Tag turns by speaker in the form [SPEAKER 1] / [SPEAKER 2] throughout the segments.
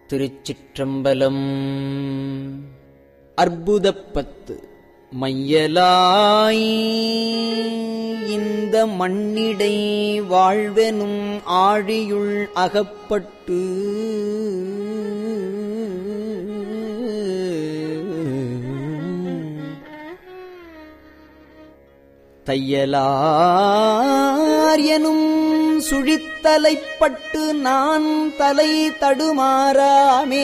[SPEAKER 1] திருச்சிற்றம்பலம் அற்புதப்பத்து மையலாய் இந்த மண்ணிடை வாழ்வெனும் ஆழியுள் அகப்பட்டு தையலார் எனும் சுழித்தலைப்பட்டு நான் தலை தடுமாறாமே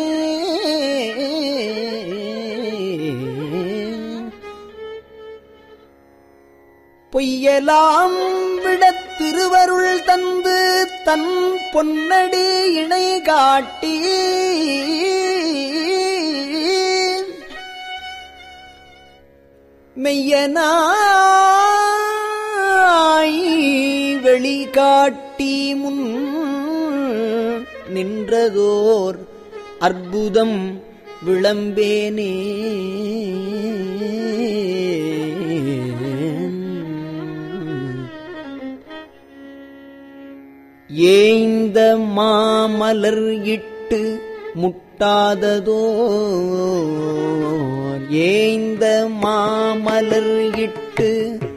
[SPEAKER 1] பொய்யலாம் விடத் திருவருள் தந்து தன் பொன்னடி இணை காட்டி மெய்யனாய் வெளிகாட்டி முன் நின்றதோர் அற்புதம் விளம்பேனே ஏய்ந்த மாமலர் இட்டு முட்டாததோ ஏய்ந்த மாமலர் இட்டு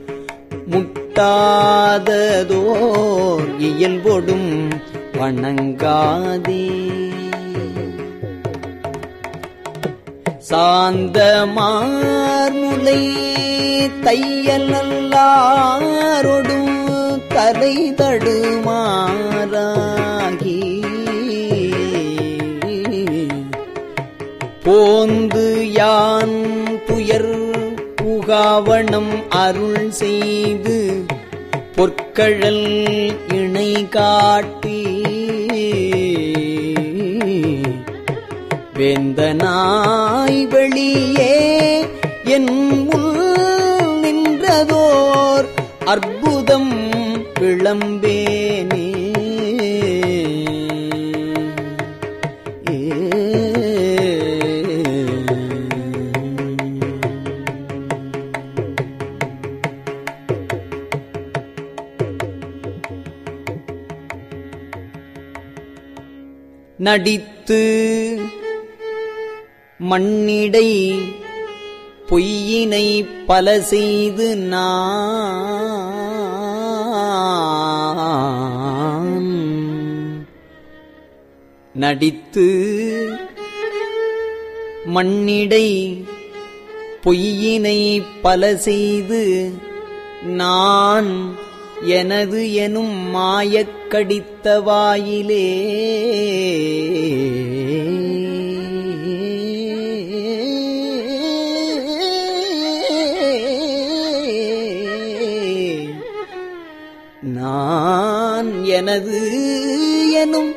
[SPEAKER 1] முட்டாததோர் இயல்பொடும் வணங்காதே சாந்த மார்முலை தையலல்லாரொடும் தலை தடுமாறாகி போந்து யான் துயர் புகாவணம் அருள் செய்து பொற்கழல் இணை காட்டி வேந்தனாய் வெளியே என் முன் நின்றதோர் அற்புதம் விளம்பேனே நடித்து மண்ணிடை பொய்யினை பல செய்து நான் நடித்து மண்ணிடை பொய்யினை பல செய்து நான் எனது எனும் மாயக் கடித்த வாயிலே நான் எனது எனும்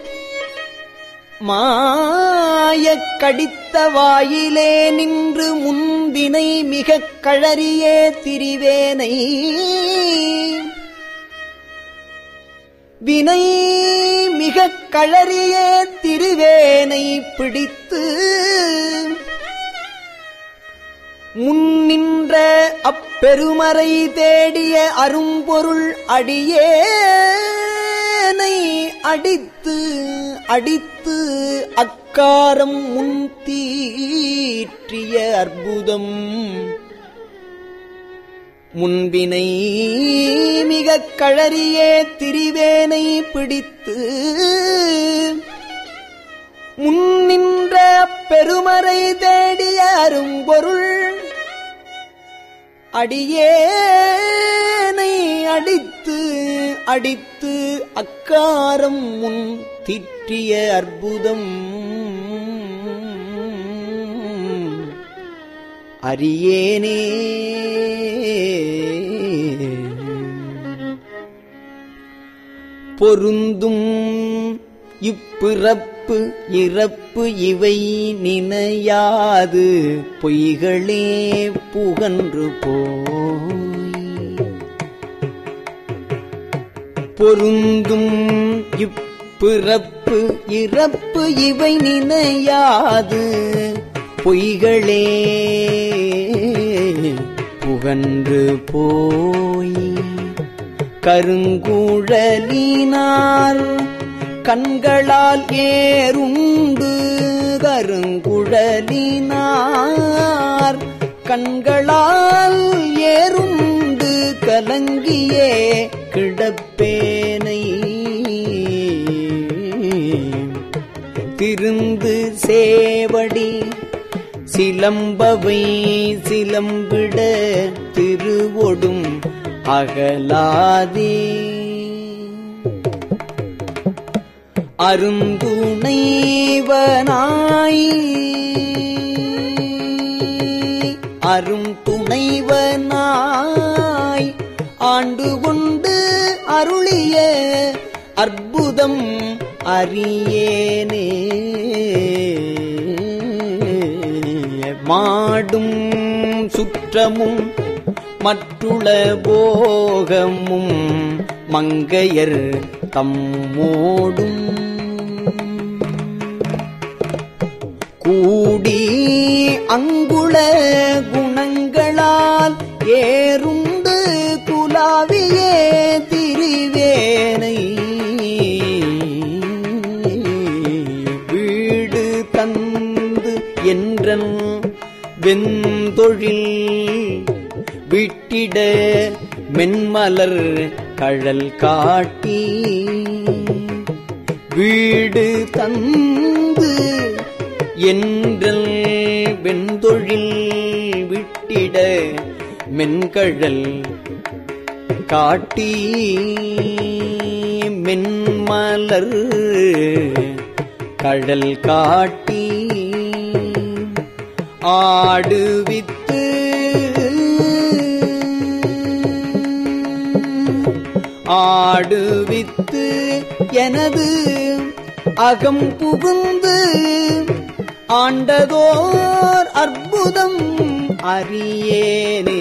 [SPEAKER 1] மாயக் கடித்த வாயிலே நின்று முன்பினை மிகக் கழறியே திரிவேனை வினை மிகக் கழறியே திருவேனை பிடித்து முன்னின்ற அப்பெருமறை தேடிய அரும்பொருள் அடியேனை அடித்து அடித்து அக்காரம் முன் தீற்றிய அற்புதம் முன்பினை மிகக் கழறியே திரிவேனை பிடித்து முன்னின்ற பெருமறை தேடிய அரும்பொருள் அடியேனை அடித்து அடித்து அக்காரம் முன் திற்றிய அற்புதம் அறியேனே பொருந்தும் இப்பிறப்பு இறப்பு இவை நினையாது பொய்களே புகன்று போய் பொருந்தும் இப்பிறப்பு இறப்பு இவை நினையாது பொய்களே புகன்று போய் கருங்குழலினார் கண்களால் ஏறுண்டு கருங்குழலினார் கண்களால் ஏறுண்டு கலங்கியே கிடப்பேனை திருந்து சேவடி சிலம்பவை சிலம்பிட திருவொடும் அகலாதே அருந்துணைவனாய் அரும் துணைவனாய் ஆண்டு கொண்டு அருளிய அற்புதம் அறியேனே மாடும் சுற்றமும் மற்றுள போகமும் மங்கையர் தம்மோடும் கூடி அங்குள குணங்களால் ஏறுண்டு குலாவியே திரிவேனை வீடு தந்து என்றன் வெந்தொழில் விட்டிட மென்மலர் கழல் காட்டி வீடு தந்து என்றல் வெண்தொழில் விட்டிட மென்கழல் காட்டி மென்மலர் கடல் காட்டி ஆடுவித்து ஆடுவித்து எனது அகம் புகுந்து ஆண்டதோர் அற்புதம் அறியேனே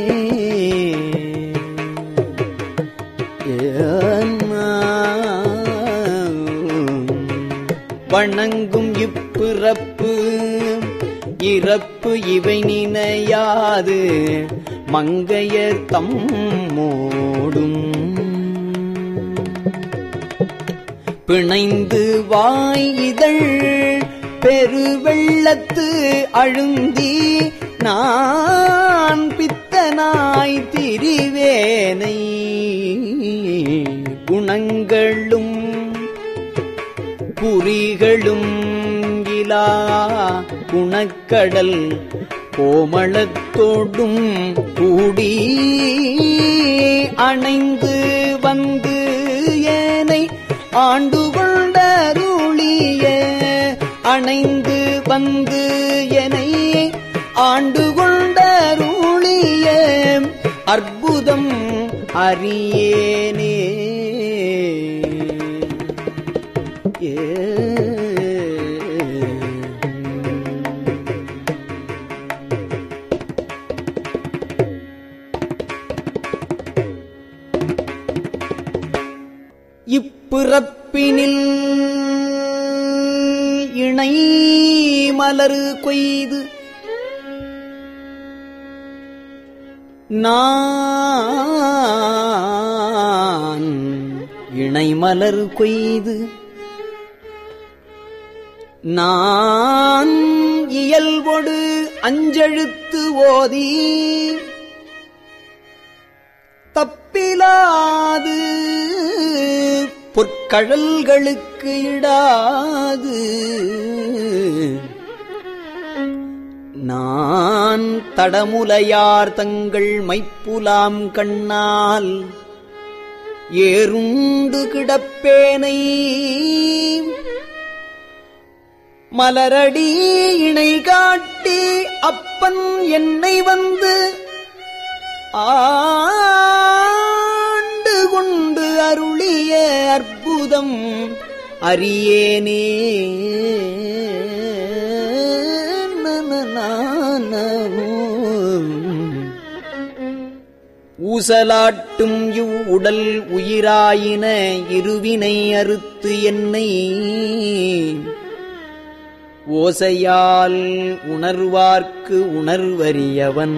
[SPEAKER 1] வணங்கும் இப்பிறப்பு இறப்பு இவை நினையாது மங்கையர் தம்மோடும் பிணைந்து வாய் இதழ் பெருவெள்ளத்து அழுந்தி நான் பித்தனாய் திரிவேனை குணங்களும் குறிகளும் இலா குணக்கடல் கோமளத்தோடும் கூடி அணைந்து வந்து ஏனை ஆண்டு கொண்டருளிய அணைந்து வந்து எனை ஆண்டு கொண்டருளிய அற்புதம் அறியேனே இப்பிறப்பினில் இணை மலரு கொய்து நான் இணை மலர் கொய்து நான் இயல்பொடு அஞ்செழுத்து ஓதி தப்பிலாது பொற்கழல்களுக்கு இடாது நான் தடமுலையார் தங்கள் மைப்புலாம் கண்ணால் ஏறுண்டு கிடப்பேனை மலரடி இணை காட்டி அப்பன் என்னை வந்து ஆண்டு கொண்டு அருளிய அற்புதம் அறியேனே ஊசலாட்டும் இவ் உடல் உயிராயின இருவினை அறுத்து என்னை ஓசையால் உணர்வார்க்கு உணர்வறியவன்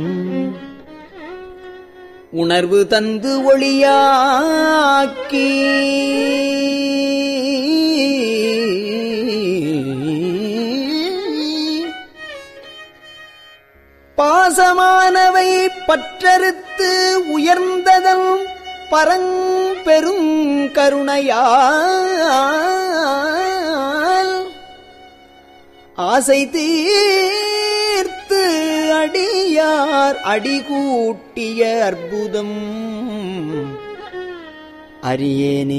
[SPEAKER 1] உணர்வு தந்து ஒளியாக்கி பற்றறுத்து உயர்ந்ததன் பரம்பெரும் கருணையால் ஆசை தீர்த்து அடியார் அடிகூட்டிய அற்புதம் அறியேனே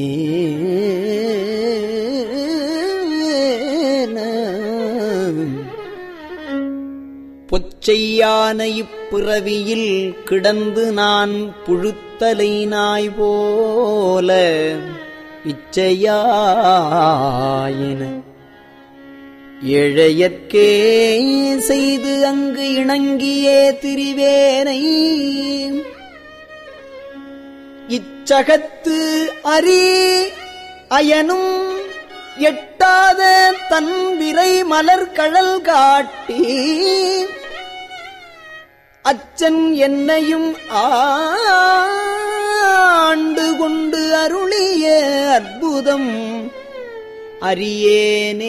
[SPEAKER 1] பொச்சையான இப்பிறவியில் கிடந்து நான் புழுத்தலை நாய் போல இச்சையாயின இழையற்கே செய்து அங்கு இணங்கியே திரிவேனை இச்சகத்து அரி அயனும் எட்டாத தன் விரை மலர்கழல் காட்டி அச்சன் என்னையும் ஆண்டு கொண்டு அருளிய அற்புதம் அறியேனே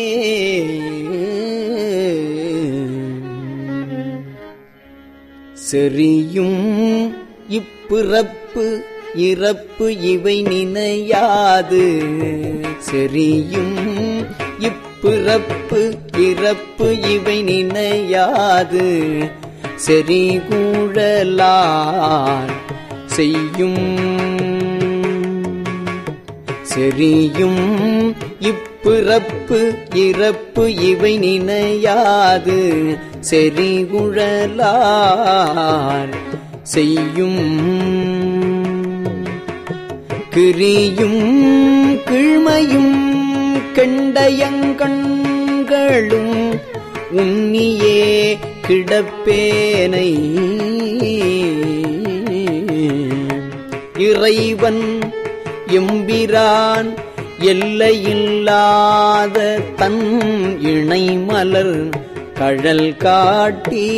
[SPEAKER 1] செறியும் இப்பிறப்பு இறப்பு இவை நினையாது செறியும் இப்பிறப்பு இறப்பு இவை நினையாது செறிகூழலார் செய்யும் செறியும் இப்பிறப்பு இறப்பு இவை நினையாது செறிகுழலார் செய்யும் கிரியும் கிழ்மையும் கெண்டயங்கண்களும் உன்னியே கிடப்பேனை இறைவன் எம்பிரான் எல்லையில்லாத தன் இணை மலர் கழல் காட்டி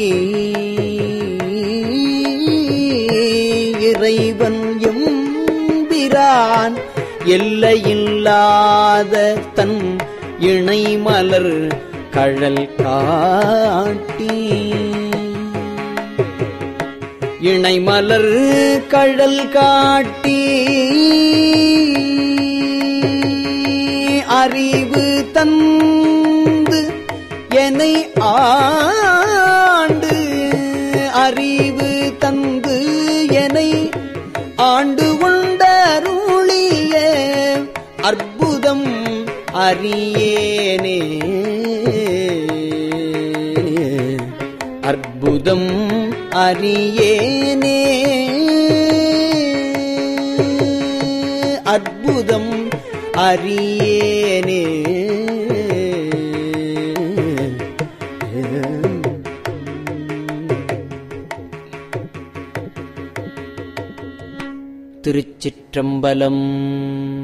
[SPEAKER 1] இறைவன் எம்பிரான் எல்லையில்லாத தன் இணை மலர் கழல் காட்டி இணை மலர் கழல் காட்டி அறிவு தந்து என்னை ஆண்டு அறிவு தந்து என்னை ஆண்டு கொண்டருளிய அற்புதம் அறியேனே அற்புதம் அறியேனே அற்புதம் அறியேனே திருச்சிற்றம்பலம்